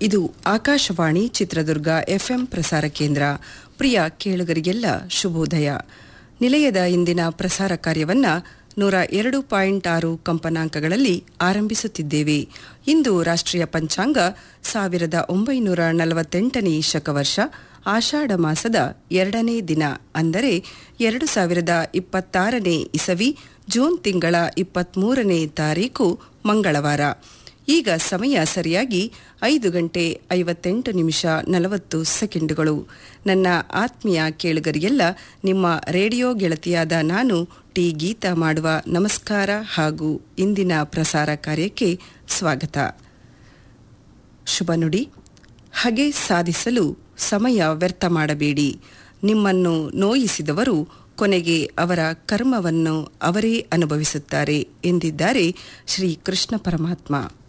ಇದು ಆಕಾಶವಾಣಿ ಚಿತ್ರದುರ್ಗ ಎಫ್ಎಂ ಪ್ರಸಾರ ಕೇಂದ್ರ ಪ್ರಿಯ ಕೇಳುಗರಿಗೆಲ್ಲ ಶುಭೋದಯ ನಿಲಯದ ಇಂದಿನ ಪ್ರಸಾರ ಕಾರ್ಯವನ್ನ ನೂರ ಎರಡು ಪಾಯಿಂಟ್ ಆರು ಕಂಪನಾಂಕಗಳಲ್ಲಿ ಆರಂಭಿಸುತ್ತಿದ್ದೇವೆ ಇಂದು ರಾಷ್ಟ್ರೀಯ ಪಂಚಾಂಗ ಸಾವಿರದ ಒಂಬೈನೂರ ನಲವತ್ತೆಂಟನೇ ಶಕವರ್ಷ ಆಷಾಢ ಮಾಸದ ಎರಡನೇ ದಿನ ಅಂದರೆ ಎರಡು ಸಾವಿರದ ಇಪ್ಪತ್ತಾರನೇ ಇಸವಿ ಜೂನ್ ತಿಂಗಳ ಇಪ್ಪತ್ಮೂರನೇ ತಾರೀಕು ಮಂಗಳವಾರ ಈಗ ಸಮಯ ಸರಿಯಾಗಿ ಐದು ಗಂಟೆ ಐವತ್ತೆಂಟು ನಿಮಿಷ ನಲವತ್ತು ಸೆಕೆಂಡುಗಳು ನನ್ನ ಆತ್ಮೀಯ ಕೇಳುಗರಿಗೆಲ್ಲ ನಿಮ್ಮ ರೇಡಿಯೋ ಗೆಳತಿಯಾದ ನಾನು ಟಿ ಗೀತಾ ಮಾಡುವ ನಮಸ್ಕಾರ ಹಾಗೂ ಇಂದಿನ ಪ್ರಸಾರ ಕಾರ್ಯಕ್ಕೆ ಸ್ವಾಗತ ಶುಭ ನುಡಿ ಹಗೆ ಸಾಧಿಸಲು ಸಮಯ ವ್ಯರ್ಥ ಮಾಡಬೇಡಿ ನಿಮ್ಮನ್ನು ನೋಯಿಸಿದವರು ಕೊನೆಗೆ ಅವರ ಕರ್ಮವನ್ನು ಅವರೇ ಅನುಭವಿಸುತ್ತಾರೆ ಎಂದಿದ್ದಾರೆ ಶ್ರೀ ಕೃಷ್ಣ ಪರಮಾತ್ಮ